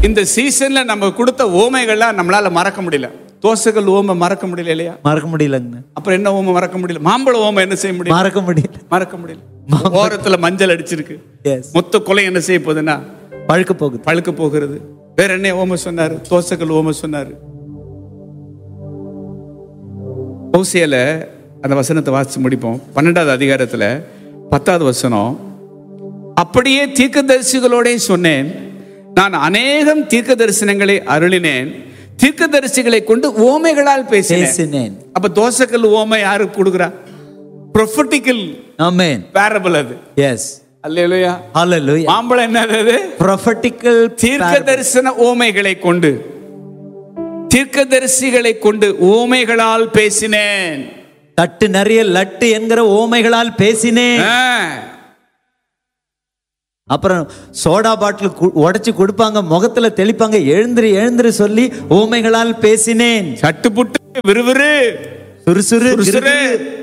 இந்த சீசன்ல நம்ம கொடுத்த ஓமைகள்லாம் நம்மளால மறக்க முடியல தோசைகள் ஓமை மறக்க முடியல இல்லையா மறக்க முடியலங்க அப்புறம் என்ன ஓமை மறக்க முடியல மாம்பழ ஓமை என்ன செய்ய முடியும் மறக்க முடியல மறக்க முடியல ஓரத்துல மஞ்சள் அடிச்சிருக்கு எஸ் மொத்த கொலை என்ன செய்ய போகுதுன்னா பழுக்க போகுது பழுக்க போகிறது வேற என்ன ஓமை சொன்னாரு தோசைகள் ஓமை சொன்னாரு ஓசியால அந்த வசனத்தை வாசிச்சு முடிப்போம் பன்னெண்டாவது அதிகாரத்துல பத்தாவது வசனம் அப்படியே தீர்க்கதரிசிகளோட சொன்னேன் நான் அநேகம் தீர்க்க தரிசனங்களை அருளினேன் தீர்க்கதரிசிகளை கொண்டு ஓமைகளால் பேசினேன் பேசினேன் அப்ப தோசைக்கல் ஓமை யாருக்கு கொடுக்குறா ப்ரொஃபட்டிக்கல் ஆமென் பேரபிள் அது எஸ் அல்லையா ஹalleluya மாம்பழம் என்னது அது prophetical தீர்க்க தரிசன ஓமைகளை கொண்டு தீர்க்கதரிசிகளை கொண்டு ஓமைகளால் பேசினேன் தட்டு நிறைய லட்டு என்கிற ஓமைகளால் பேசினேன் ஆ. அப்புறம் சோடா பாட்டில் உடைச்சு கொடுப்பாங்க முகத்துல தெளிப்பாங்க எழுந்திரு எழுந்திரு சொல்லி ஓமைகளால் பேசினேன் சட்டுப்புட்டு விறுவிறு சுறுசுறு சுறுசுறு.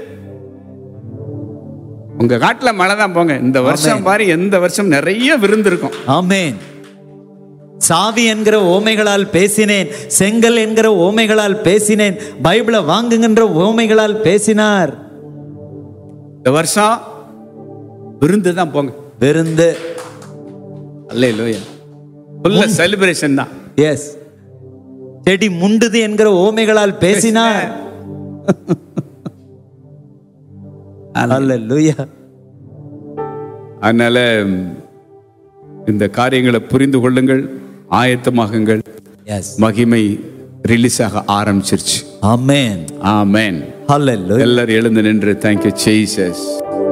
உங்க காட்டுல மழை தான் போங்க இந்த வருஷம் பாரு எந்த வருஷம் நிறைய விருந்து இருக்கும் ஆமென் சாவி என்கிற ஓமைகளால் பேசினேன் செங்கல் என்கிற ஓமைகளால் பேசினேன் பைபிளை வாங்குகின்ற ஓமைகளால் பேசினார் இந்த வருஷம் விருந்து தான் போங்க விருந்து அல்லே லோயா ஃபுல்ல செலிப்ரேஷன் தான் எஸ் செடி முண்டுது என்கிற ஓமைகளால் பேசினார் அல்லேலூயா அதனால இந்த காரியங்களை புரிந்து கொள்ளுங்கள் ஆயத்தமாகுங்கள் எஸ் மகிமை ரிலீஸ் ஆக ஆரம்பிச்சிருச்சு ஆமென் ஆமென் ஹalleluya எல்லாரும் எழுந்து நின்று தேங்க்யூ ஜெய்சஸ்